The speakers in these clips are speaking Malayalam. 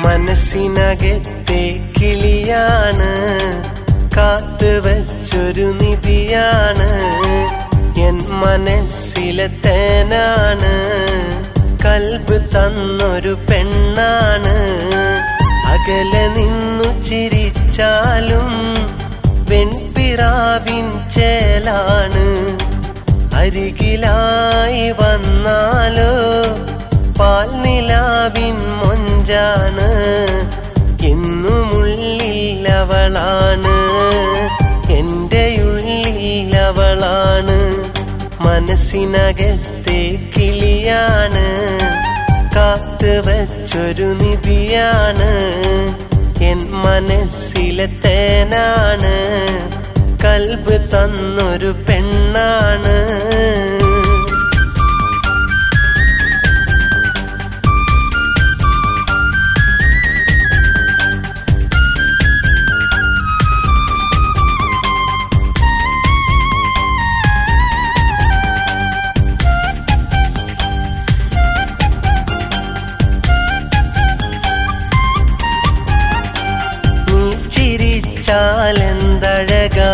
മനസ്സിനകത്തെ കിളിയാണ് കാത്തു വച്ചൊരു നിധിയാണ് എൻ മനസ്സിലെ തേനാണ് കൽബ് തന്നൊരു പെണ്ണാണ് അകലെ നിന്നു ചിരിച്ചാലും വെൺപിറാവിൻ ചേലാണ് അരികിലായി വന്നാലോ പാൽനിലാവിൻ മൊഞ്ചാണ് എന്നുമുള്ളിൽ അവളാണ് എൻ്റെ ഉള്ളിൽ അവളാണ് മനസ്സിനകത്തെ കിളിയാണ് കാത്തു വച്ചൊരു നിധിയാണ് എൻ മനസ്സിലെ തേനാണ് കൽബ് തന്നൊരു പെണ്ണാണ് നീ ചിരിച്ചാലെന്തഴകാ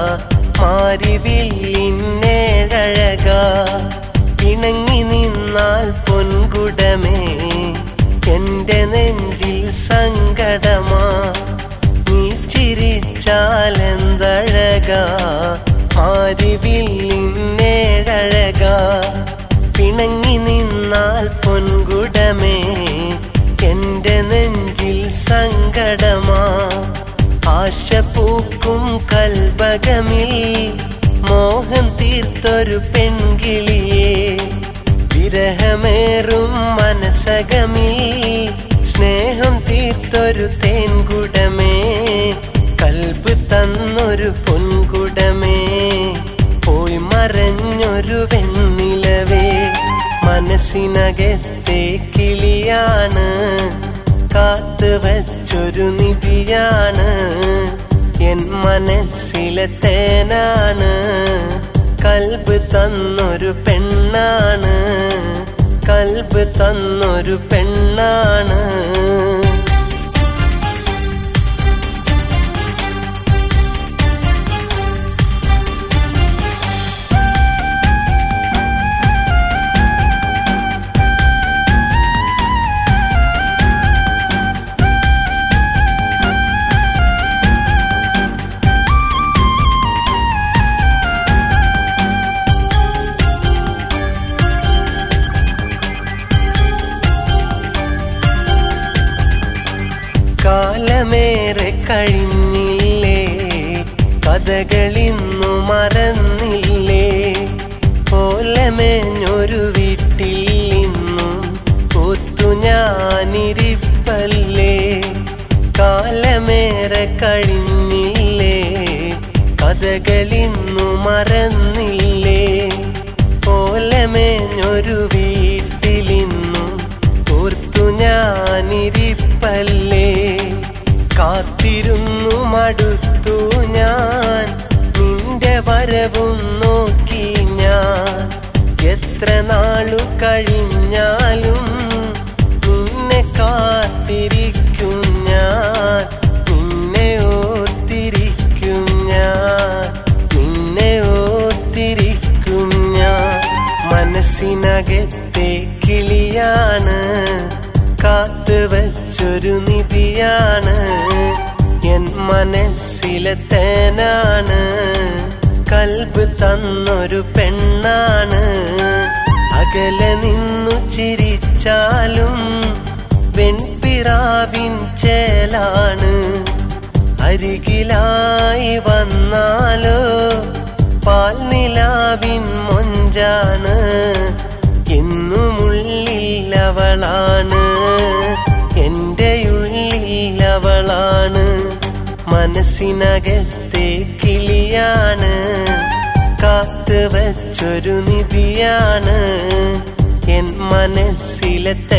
മാരിവില്ലിന്നേഴഴകാ പിണങ്ങി നിന്നാൽ പൊൻകുടമേ എന്റെ നെഞ്ചിൽ സങ്കടമാ നീ ചിരിച്ചാലെന്തഴകാ മാരിവില്ലിന്നേഴഴകാ പിണങ്ങി നിന്നാൽ പൊൻകുടമേ എന്റെ നെഞ്ചിൽ സങ്കടമാ ആശ പൂക്കും കൽബകമിൽ മോഹം തീർത്തൊരു പെൺകിളിയേ വിരഹമേറും മനസകമിൽ സ്നേഹം തീർത്തൊരു തേൻകുടമേ കൽബ് തന്നൊരു പൊൻകുടമേ പോയി മറഞ്ഞൊരു വെണ്ണിലവേ മനസ്സിനകത്തെ കിളിയാണ് കാത്തു വച്ചൊരു നിധിയാണ് എൻ മനസ്സിലെ തേനാണ് കൽബ് തന്നൊരു പെണ്ണാണ് കൽബ് തന്നൊരു പെണ്ണാണ് കാലമേറെ കഴിഞ്ഞില്ലേ കഥകളിന്നു മറന്നില്ലേ ഓലമേഞ്ഞൊരു വീട്ടിൽ നിന്നും ഒത്തു ഞാനിരിപ്പല്ലേ കാലമേറെ കഴിഞ്ഞില്ലേ കഥകളിന്നു മറന്നില്ലേ ഓലമേഞ്ഞൊരു വീട്ടിലിന്നും ഓർത്തു ഞാനിരിപ്പല്ലേ കാത്തിരുന്നു മടുത്തു ഞാൻ നിന്റെ വരവും നോക്കി ഞാൻ എത്ര നാളു കഴിഞ്ഞാലും നിന്നെ കാത്തിരിക്കും ഞാൻ നിന്നെ ഓർത്തിരിക്കും ഞാൻ നിന്നെ ഓർത്തിരിക്കും ഞാൻ മനസ്സിനകത്തെ കിളിയാണ് കാത്തു വച്ചൊരു നിധിയാണ് എൻ മനസ്സിലെ തേനാണ് കൽബ് തന്നൊരു പെണ്ണാണ് അകലെ നിന്നു ചിരിച്ചാലും വെൺപിറാവിൻ ചേലാണ് അരികിലായി വന്നാലോ പാൽനിലാവിൻ മൊഞ്ചാണ് എന്നുമുള്ളിൽ അവളാണ് എൻ്റെ ഉള്ളിൽ അവളാണ് മനസ്സിനകത്തെ കിളിയാണ് കാത്തു വച്ചൊരു നിധിയാണ് എൻ മനസ്സിലെ